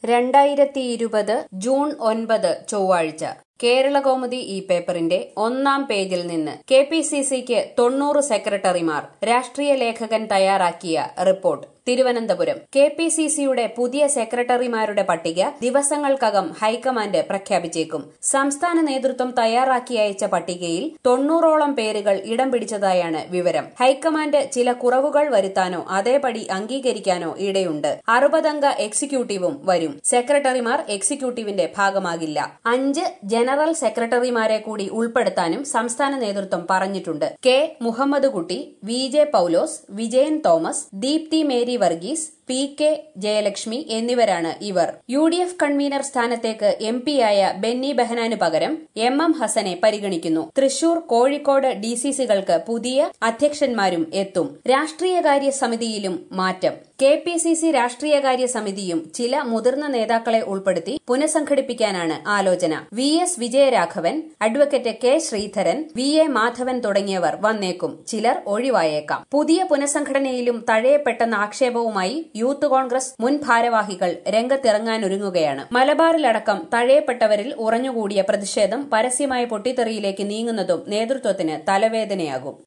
രണ്ടായിരത്തി ഇരുപത് ജൂൺ ഒൻപത് ചൊവ്വാഴ്ച കേരളകൗമുദി ഈ പേപ്പറിന്റെ ഒന്നാം പേജിൽ നിന്ന് കെ പി സി സിക്ക് തൊണ്ണൂറ് സെക്രട്ടറിമാർ രാഷ്ട്രീയ ലേഖകൻ തയ്യാറാക്കിയ report Thiruvananthapuram K P C സിയുടെ പുതിയ സെക്രട്ടറിമാരുടെ പട്ടിക ദിവസങ്ങൾക്കകം ഹൈക്കമാൻഡ് പ്രഖ്യാപിച്ചേക്കും സംസ്ഥാന നേതൃത്വം തയ്യാറാക്കി അയച്ച പട്ടികയിൽ തൊണ്ണൂറോളം പേരുകൾ ഇടം പിടിച്ചതായാണ് വിവരം ഹൈക്കമാൻഡ് ചില കുറവുകൾ വരുത്താനോ അതേപടി അംഗീകരിക്കാനോ ഇടയുണ്ട് അറുപതംഗ എക്സിക്യൂട്ടീവും വരും സെക്രട്ടറിമാർ എക്സിക്യൂട്ടീവിന്റെ ഭാഗമാകില്ല അഞ്ച് ജനറൽ സെക്രട്ടറിമാരെ കൂടി ഉൾപ്പെടുത്താനും സംസ്ഥാന നേതൃത്വം പറഞ്ഞിട്ടുണ്ട് K Muhammad Kutty V J Paulose Vijayan Thomas Deepthi Mary Varghese P K Jayalakshmi എന്നിവരാണ് ഇവർ യു ഡി എഫ് കൺവീനർ സ്ഥാനത്തേക്ക് എം പിയായ ബെന്നി ബെഹനാനു പകരം എം എം ഹസനെ പരിഗണിക്കുന്നു തൃശൂർ കോഴിക്കോട് ഡി സി സികൾക്ക് പുതിയ അധ്യക്ഷന്മാരും എത്തും രാഷ്ട്രീയകാര്യ സമിതിയിലും മാറ്റം കെ പി സി സി രാഷ്ട്രീയകാര്യ സമിതിയും ചില മുതിർന്ന നേതാക്കളെ ഉൾപ്പെടുത്തി പുനഃസംഘടിപ്പിക്കാനാണ് ആലോചന V S Vijayaraghavan advocate K Sreedharan V A Madhavan തുടങ്ങിയവർ വന്നേക്കും ചിലർ ഒഴിവായേക്കാം പുതിയ പുനഃസംഘടനയിലും തഴയപ്പെട്ടെന്ന ആക്ഷേപവുമായി യൂത്ത് കോൺഗ്രസ് മുൻ ഭാരവാഹികൾ രംഗത്തിറങ്ങാനൊരുങ്ങുകയാണ് മലബാറിലടക്കം തഴയപ്പെട്ടവരിൽ ഉറഞ്ഞുകൂടിയ പ്രതിഷേധം പരസ്യമായ പൊട്ടിത്തെറിയിലേക്ക് നീങ്ങുന്നതും നേതൃത്വത്തിന് തലവേദനയാകും